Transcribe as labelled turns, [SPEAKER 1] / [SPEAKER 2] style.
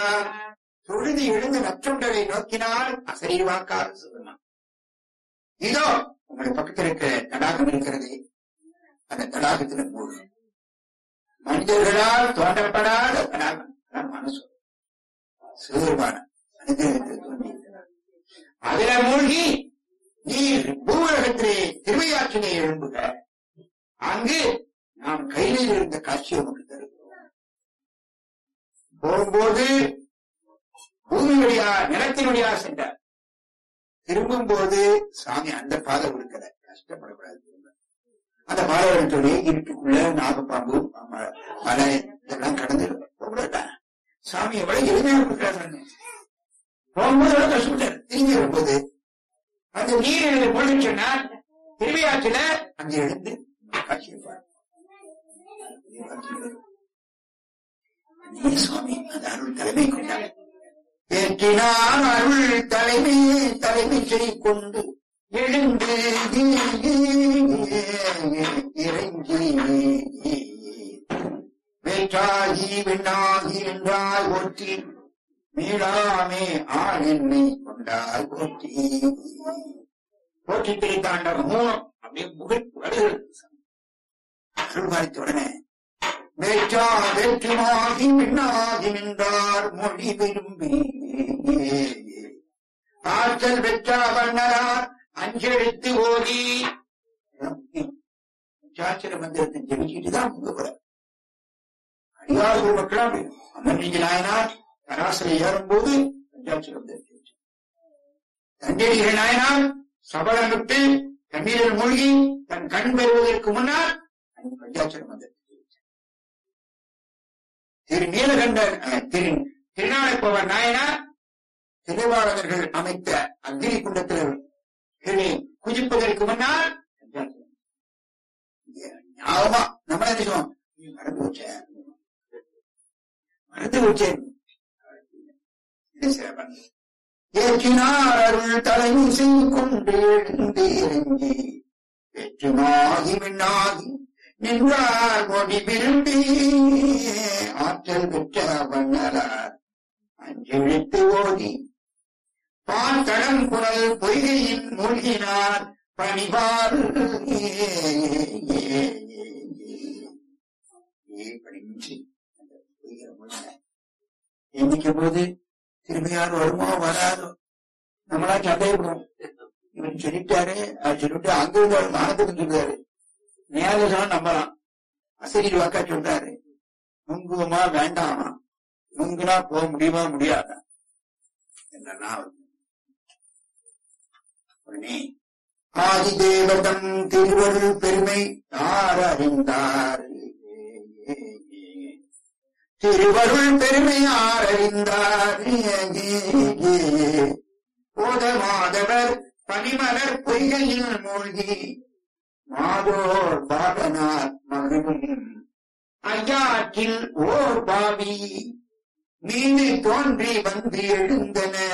[SPEAKER 1] தொழுது எழுந்து நற்றொண்டரை நோக்கினால் அசைவாக்காது சொல்லலாம் இதோ உங்களுடைய பக்கத்தில் இருக்கிற தடாகம் இருக்கிறது அந்த தடாகத்துல மூழ்கு மனிதர்களால் தோன்றப்படாத தடாகம் அதான் மனசு சிறுபான மனிதர்கள் தோன்றியிருக்கிறார் அதுல மூழ்கி நீர் பூவுலகத்திலே திருவையாற்றினை எழும்புக அங்கு நாம் கையில் இருந்த காட்சி உமக்கு தருகிறோம் போகும்போது பூமி வழியா நிலத்தின் வழியா சென்றார் திரும்பும் போது சாமி அந்த பாதை கொடுக்கல கஷ்டப்படக்கூடாது அந்த பாலைவனத்துடைய இருட்டுக்குள்ள நாகப்பாம்பு ம- மலை இதெல்லாம் கடந்து போகக்கூடாதா சாமி எவ்வளவு எளிமையா கொடுக்கிறாங்க போகும்போது எவ்வளவு கஷ்டப்பட்டார் திரும்பி வரும்போது அந்த நீர் எனக்கு பொழுது சொன்னால் திருவிழாத்துல அங்க எழுந்து காட்சியிருப்பார் சுவாமி அந்த அருள் தலைமை கொண்டார் ஏற்றினான் அருள் தலைமை தலைமை செய் கொண்டு எழுந்து இறங்கி வேற்றாகி விண்ணாகி என்றாய் ஒற்றி மீளாமே ஆண் என்னை கொண்டாய் போற்றி போற்றி பிரித்தாண்டவன் மூலம் அப்படியே புகழ் வருகிறது அருள்வாய்த்த உடனே வேற்றா வேற்றுமாகி விண்ணாகி நின்றார் மொழி விரும்பி ஆற்றல் பெற்றா வண்ணரார் அஞ்செழுத்து ஓதி இதெல்லாம் முக்கியம். சாத்திர மந்திரத்தை ஜெபிச்சுட்டு தான் முங்க போற அடியார்கள் மக்களா அமர்நீங்க நாயனார் கராசனை ஏறும்போது பஞ்சாட்சர மந்திரத்தை வச்சார். தஞ்சடிகள் நாயனார் சபலம் விட்டு தண்ணீரில் மூழ்கி தன் கண் பெறுவதற்கு முன்னால் அந்த பஞ்சாட்சர மந்திரத்தை வச்சார். திரு நீலகண்டர் அஹ், திரு திருநாளைப்பவர் நாயனார் திருவாளர்கள் அமைத்த அக்னி குண்டத்தில் திரு குதிப்பதற்கு முன்னால் பஞ்சாட்சரம். இங்க ஞாபகமா நம்ம என்ன செய்வோம் நீ மறந்து வச்சேன் மறந்து வச்சேன் இது சிறப்பன் ஏற்றினார் அருள் தலைமை செய்து கொண்டு எழுந்து இறங்கி வெற்றுமாகி விண்ணாகி நின்றார் மொழி விரும்பி ஆற்றல் பெற்ற வண்ணலார் அஞ்செழுத்து ஓதி பால் தடம் குரல் பொய்கையின் மூழ்கினார் பணிவார் பணிமின்றி அந்த பொய்கிற மூழ்கினார் எண்ணிக்கும் போது திரும்பியார் வருமோ வராதோ நம்மளா சந்தேகப்படுவோம் இவன் சொல்லிட்டாரு அது சொல்லிட்டு அங்கிருந்து அவர் மானத்துக்கு சொல்றாரு நேரம் நம்பலாம் அசரி வாக்கா சொல்றாரு முங்குவமா வேண்டாமா முங்குனா போக முடியுமா முடியாதா என்னன்னா உடனே ஆதிதேவதம் திருவருள் பெருமை யார் அறிந்தார் திருவருள் பெருமை யார் அறிந்தார் போதமாதவர் பனிமலர் பொய்கையில் மூழ்கி மாதோர் பாடனார் மகனும் ஐயாற்றில் ஓர் பாவி மீது தோன்றி வந்து எழுந்தன